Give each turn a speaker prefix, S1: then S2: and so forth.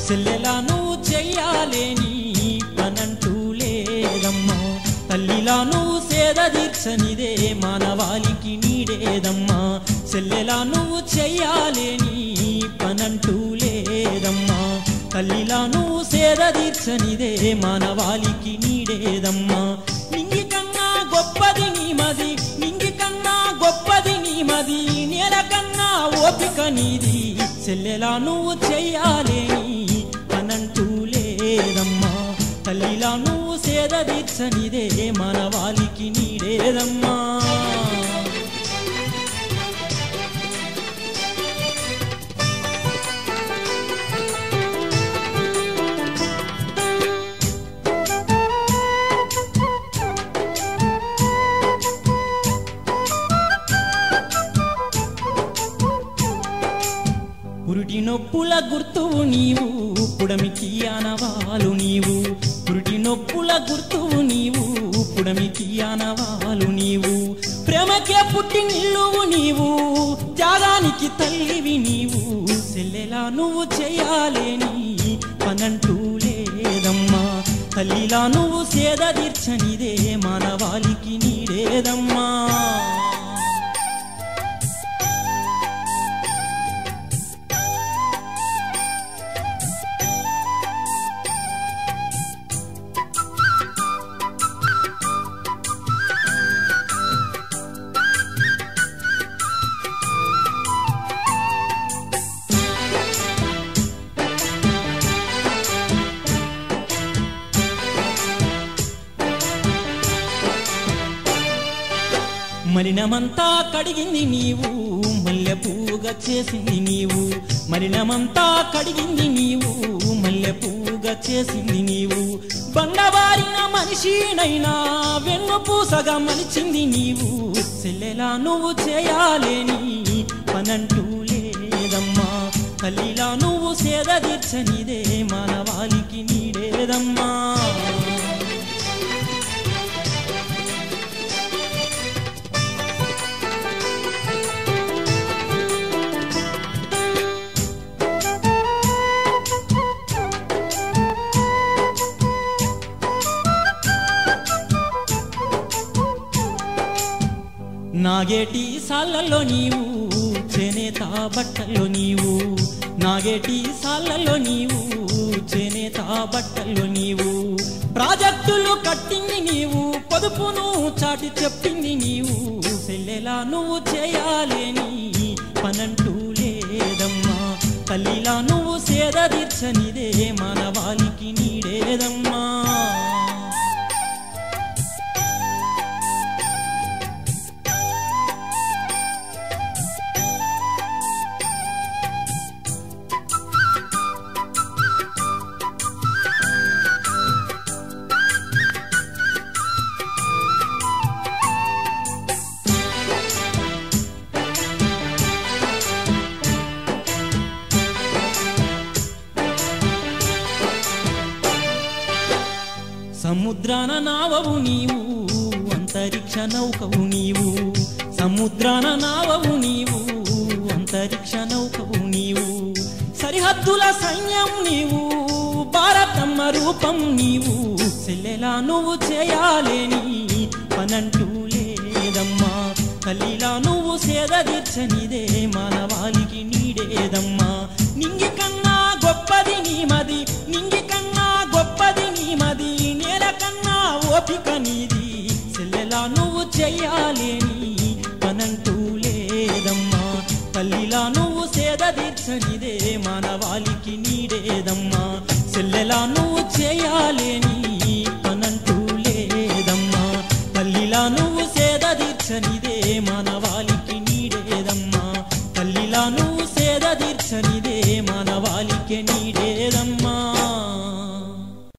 S1: చెల్లెలా నువ్వు చెయ్యాలేని పనంటూ లేదమ్మా తల్లిలా నువ్వు సేద తీర్చనిదే మానవాళికి నీడేదమ్మా చెల్లెలా నువ్వు చెయ్యాలేని పనంటూ లేదమ్మా తల్లిలా నువ్వు సేద తీర్చనిదే మానవాళికి నీడేదమ్మా నింగి కన్నా గొప్పది నీ మది నింగి కన్నా గొప్పది నీ మది నేల కన్నా ఓపిక నీది చెల్లెలా నువ్వు చెయ్యాలేని పనంటూ లేదమ్మా తల్లిలా నువ్వు సేద తీర్చనిదే మానవాళికి నీడేదమ్మా పురుటి నొప్పుల గుర్తువు నీవు పుడమికి ఆనవాలు నీవు పురుటి నొప్పుల గుర్తువు నీవు పుడమికి ఆనవాలు నీవు ప్రేమకే పుట్టి నిల్లువు నీవు త్యాగానికి తల్లివి నీవు చెల్లెలా నువ్వు చేయాలేని పనంటూ లేదమ్మా తల్లిలా నువ్వు సేద తీర్చనిదే మానవాళికి నీడేదమ్మా మలినమంతా కడిగింది నీవు మల్లె పువ్వుగా చేసింది నీవు మలినమంతా కడిగింది నీవు మల్లె పువ్వుగా చేసింది నీవు బండబారిన మనిషినైనా వెన్ను పూసగా మలిచింది నీవు చెల్లెలా నువ్వు చేయాలేని పనంటూ లేదమ్మా తల్లిలా నువ్వు సేద తీర్చనిదే మానవాళికి నీడేదమ్మా నాగేటి సాళ్ళల్లో నీవు చేనేత బట్టల్లో నీవు నాగేటి సాళ్ళల్లో నీవు చేనేత బట్టల్లో నీవు ప్రాజెక్టులు కట్టింది నీవు పొదుపును చాటి చెప్పింది నీవు చెల్లెలా నువ్వు చేయాలేని పనంటూ లేదమ్మా తల్లిలా నువ్వు సేద తీర్చనిదే మానవాళికి నీడేదమ్మా సముద్రాన నావవు నీవు అంతరిక్ష నౌకవు నీవు సముద్రాన నావవు నీవు అంతరిక్ష నౌకవు నీవు సరిహద్దుల సైన్యం నీవు భారతమ్మ రూపం నీవు చెల్లెలా నువ్వు చేయాలేని పనంటూ లేదమ్మా తల్లిలా నువ్వు సేద తీర్చనిదే మానవాళికి నీడేదమ్మా నింగి కన్నా గొప్పది నీ మది నింగి కన్నా గొప్పది నీ మది నేల కన్నా ఓపిక నీది చెల్లెలా నువ్వు చెయ్యాలేని పనంటూ లేదమ్మా తల్లిలా నువ్వు సేద తీర్చనిదే మానవాళికి నీడేదమ్మా చెల్లెలా నువ్వు చేయాలేని పనంటూ లేదమ్మా తల్లిలా నువ్వు సేద తీర్చనిదే మానవాళికి నీడేదమ్మా తల్లిలా నువ్వు సేద తీర్చనిదే మానవాళికి నీడేదమ్మా